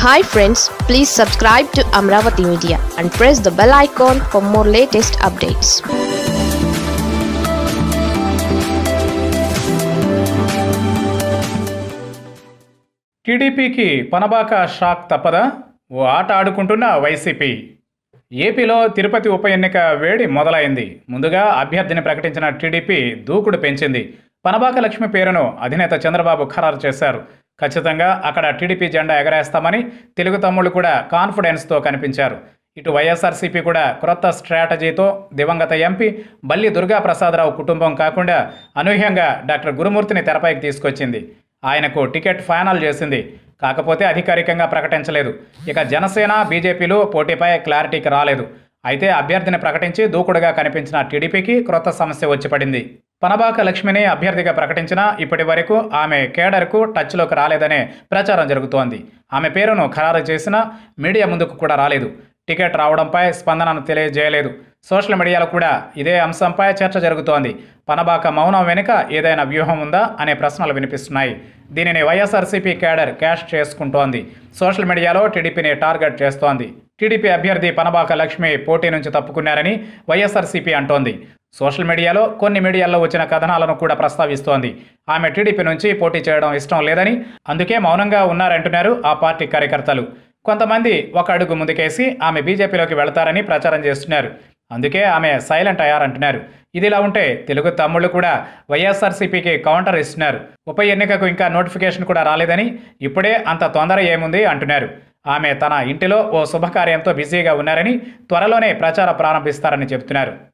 hi friends please subscribe to Amaravati media and press the bell icon for more latest updates టీడీపీకి Panabaka shock తప్పదా ఓ ఆట ఆడుకుంటున్న YCP ఏపీలో తిరుపతి ఉప ఎన్నిక వేడి మొదలైంది ముందుగా అభ్యర్థిని ప్రకటించిన టీడీపీ దూకుడు పెంచింది పనబాక లక్ష్మి పేరును అధినేత చంద్రబాబు ఖరారు చేశారు ఖచ్చితంగా అక్కడ టీడీపీ జెండా ఎగరేస్తామని తెలుగు తమ్ముళ్ళు కూడా కాన్ఫిడెన్స్తో కనిపించారు ఇటు వైఎస్ఆర్సీపీ కూడా క్రొత్త స్ట్రాటజీతో దివంగత ఎంపీ బల్లి దుర్గా ప్రసాదరావు కుటుంబం కాకుండా అనూహ్యంగా డాక్టర్ గురుమూర్తిని తెరపైకి తీసుకొచ్చింది ఆయనకు టికెట్ ఫైనల్ చేసింది కాకపోతే అధికారికంగా ప్రకటించలేదు ఇక జనసేన బీజేపీలు పోటీపై క్లారిటీకి రాలేదు అయితే అభ్యర్థిని ప్రకటించి దూకుడుగా కనిపించిన టీడీపీకి క్రొత్త సమస్య వచ్చి పడింది పనబాక లక్ష్మిని అభ్యర్థిగా ప్రకటించినా ఇప్పటి వరకు ఆమె కేడర్కు టచ్లోకి రాలేదనే ప్రచారం జరుగుతోంది ఆమె పేరును ఖరారు చేసినా మీడియా ముందుకు కూడా రాలేదు టికెట్ రావడంపై స్పందనను తెలియజేయలేదు సోషల్ మీడియాలో కూడా ఇదే అంశంపై చర్చ జరుగుతోంది పనబాక మౌనం వెనుక ఏదైనా వ్యూహం ఉందా అనే ప్రశ్నలు వినిపిస్తున్నాయి దీనిని వైఎస్ఆర్సీపీ క్యాడర్ క్యాష్ చేసుకుంటోంది సోషల్ మీడియాలో టీడీపీని టార్గెట్ చేస్తోంది టీడీపీ అభ్యర్థి పనబాక లక్ష్మి పోటీ నుంచి తప్పుకున్నారని వైఎస్ఆర్సీపీ అంటోంది సోషల్ మీడియాలో కొన్ని మీడియాల్లో వచ్చిన కథనాలను కూడా ప్రస్తావిస్తోంది ఆమె టీడీపీ నుంచి పోటీ చేయడం ఇష్టం లేదని అందుకే మౌనంగా ఉన్నారంటున్నారు ఆ పార్టీ కార్యకర్తలు కొంతమంది ఒక అడుగు ముందుకేసి ఆమె బీజేపీలోకి వెళతారని ప్రచారం చేస్తున్నారు అందుకే ఆమె సైలెంట్ అయ్యారంటున్నారు ఇదిలా ఉంటే తెలుగు తమ్ముళ్ళు కూడా వైఎస్ఆర్సీపీకి కౌంటర్ ఇస్తున్నారు ఉప ఎన్నికకు ఇంకా నోటిఫికేషన్ కూడా రాలేదని ఇప్పుడే అంత తొందర ఏముంది అంటున్నారు ఆమె తన ఇంటిలో ఓ శుభకార్యంతో బిజీగా ఉన్నారని త్వరలోనే ప్రచారం ప్రారంభిస్తారని చెబుతున్నారు